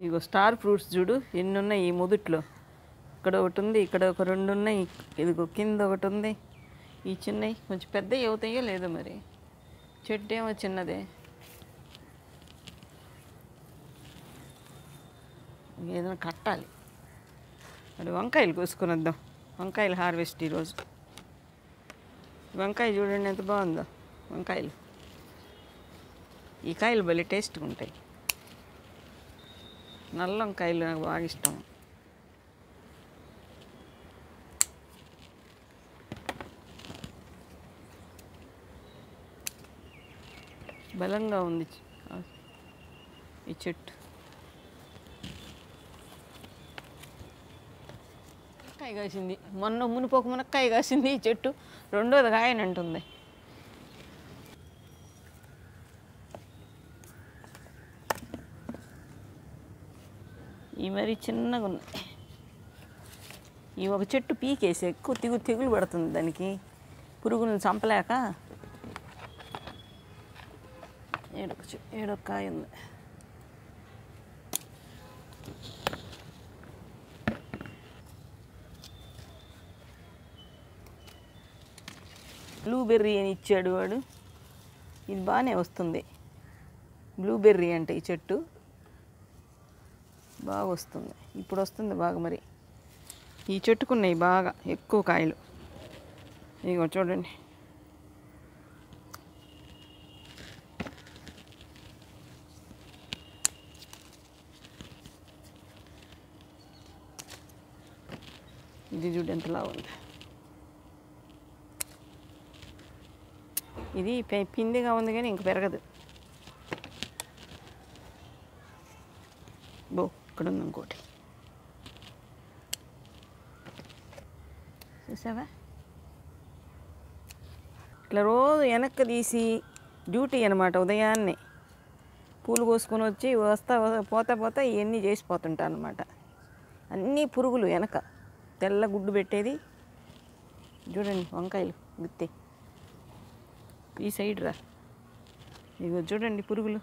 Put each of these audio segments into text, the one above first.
ఇగో star fruits చూడు ఎన్ని ఉన్నాయి ఈ ముదుట్లో ఇక్కడ ఒకటి ఉంది ఇక్కడ ఒక రెండు ఉన్నాయి ఇదిగో కింద ఒకటి ఉంది ఈ చిన్నవి కొంచెం పెద్దవి అవుతాయో లేదో మరి చెట్టు ఏమో చిన్నదే ఏదైనా కట్టాలి అది వంకాయలు కోసుకొని వద్దాం వంకాయలు హార్వెస్ట్ ఈరోజు వంకాయ చూడండి ఎంత బాగుందో వంకాయలు ఈ కాయలు భలే టేస్ట్గా ఉంటాయి నల్ల వంకాయలు నాకు బాగా ఇష్టం బలంగా ఉంది చె- ఈ చెట్టు మునక్కాయ కాసింది మొన్న మునిపోక మునక్కాయ కాసింది ఈ చెట్టు రెండోది కాయనంటుంది ఈ మరి చిన్నగా ఉన్నాయి ఈ ఒక చెట్టు పీకేసి ఎక్కువ తెగు తెగులు పడుతుంది దానికి పురుగులను చంపలేక ఏడొక చె- ఏడొక కాయ ఉంది బ్లూబెర్రీ అని ఇచ్చాడు వాడు ఇది బాగానే వస్తుంది బ్లూబెర్రీ అంటే ఈ చెట్టు బాగా వస్తుంది ఇప్పుడు వస్తుంది బాగా మరి ఈ చెట్టుకున్నాయి బాగా ఎక్కువ కాయలు ఇగో చూడండి ఇది చూడు ఎంతలా ఉంది ఇది పె- పిందిగా ఉంది కానీ ఇంక పెరగదు బో ఇక్కడ ఉంది ఇంకోటి చూసావా ఇట్లా రోజు వెనక్కి తీసి డ్యూటీ అనమాట ఉదయాన్నే పూలు కోసుకొని వచ్చి వస్తా పోతా పోతా ఇవన్నీ చేసిపోతుంటా అనమాట అన్నీ పురుగులు వెనక తెల్ల గుడ్డు పెట్టేది చూడండి వంకాయలు గుత్తి ఈ సైడ్ రా ఇగో చూడండి పురుగులు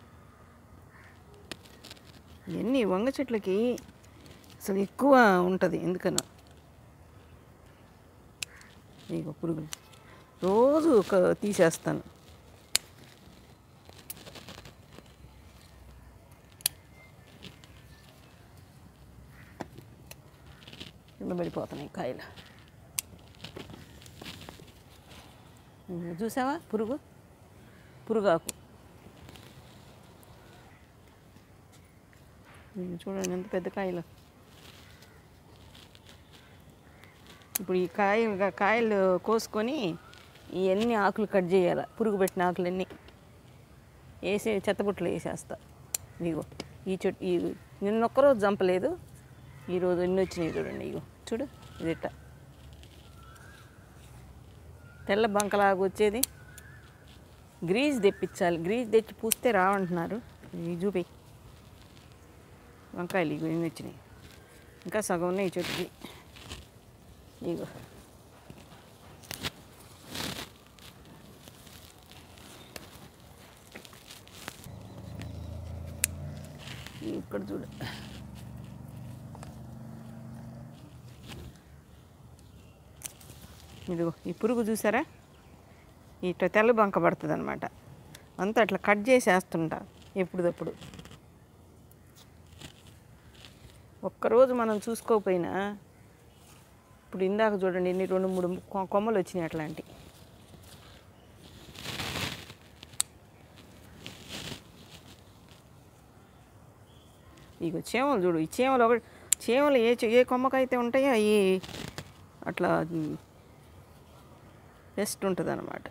ఇవన్నీ వంగ చెట్లకి అసలు ఎక్కువ ఉంటుంది ఎందుకన్నా ఇగో పురుగులు రోజు ఒక తీసేస్తాను కింద పడిపోతున్నాయి కాయలు ఇగో చూసావా పురుగు పురుగాకు ఇగో చూడండి ఎంత పెద్ద కాయలు ఇప్పుడు ఈ కాయలు కాయలు కోసుకొని ఇవన్నీ ఆకులు కట్ చేయాలి పురుగు పెట్టిన ఆకులన్నీ వేసి చెత్తబుట్టలు వేసేస్తా ఇగో ఈ చెట్టు ఈ నిన్న ఒక్కరోజు చంపలేదు ఈరోజు ఎన్ని వచ్చినాయి చూడండి ఇగో చూడు ఇది ఇట్ట తెల్ల బంకలాగా వచ్చేది గ్రీజ్ తెప్పించాలి గ్రీజ్ తెచ్చి పూస్తే రావంటున్నారు ఇది చూపి వంకాయలు ఇగో ఎన్ని వచ్చినాయి ఇంకా సగం ఉన్నాయి ఈ చెట్టుకి ఇగో ఇక్కడ చూడు ఇదిగో ఈ పురుగు చూసారా ఇట్లా తెల్ల బంక పడుతుంది అనమాట అంతా అట్లా కట్ చేసేస్తుంటా ఎప్పుడుదప్పుడు ఒక్కరోజు మనం చూసుకోకపోయినా ఇప్పుడు ఇందాక చూడండి ఎన్ని రెండు మూడు కొ- కొమ్మలు వచ్చినాయి అట్లాంటి ఇక చీమలు చూడు ఈ చీమలు ఒకటి చీమలు ఏ చె- ఏ కొమ్మకైతే ఉంటాయో అవి అట్లా బెస్ట్ ఉంటుంది అనమాట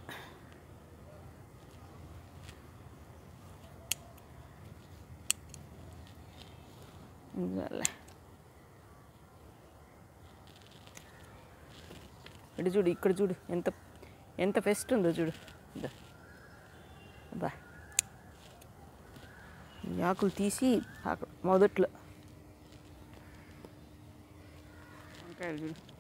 ఇటు చూడు ఇక్కడ చూడు ఎంత ఎంత ఫెస్ట్ ఉందో చూడు ఇదో అబ్బా ఈ ఆకులు తీసి అక్కడ మొదట్లో వంకాయలు చూడు